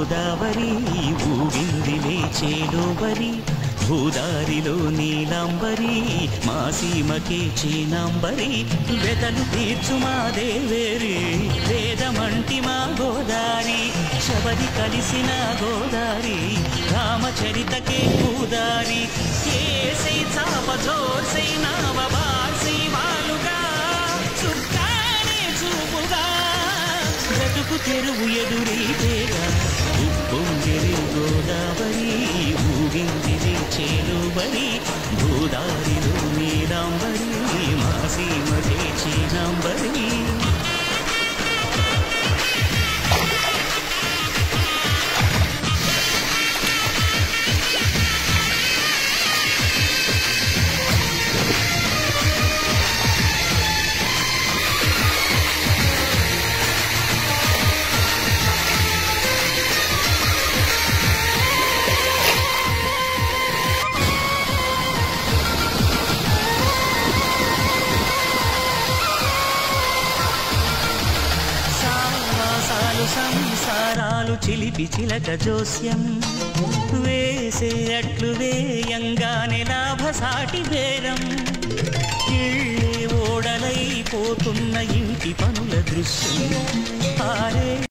గోదావరి ఊగింది లేచేలోబరి భూదారిలో నీలాంబరి మా సీమకే చీనాంబరి వెతలు తీర్చు మా దేవేరి వేదమంటి మా గోదారి శబరి కలిసిన గోదారి రామచరితకే గోదారి ఏసై చాప జోర్సై నావ బార్సై వాలుగా చుక్కానే చూపుగా బ్రతుకు తెరువు ఎదురైతేగా ఉప్పొంగిరి గోదావరి ఊగిందిరి చేలుబరి భూదారిలో నీలాంబరి మా సీమకే చీనాంబరి సావాసాలు సంసారాలు చిలిపి చిలక జోస్యం వేసే అట్లు వేయంగానే లాభసాటి బేరం ఇళ్ళే ఓడలైపోతున్న ఇంటి పనుల దృశ్యం ఆరే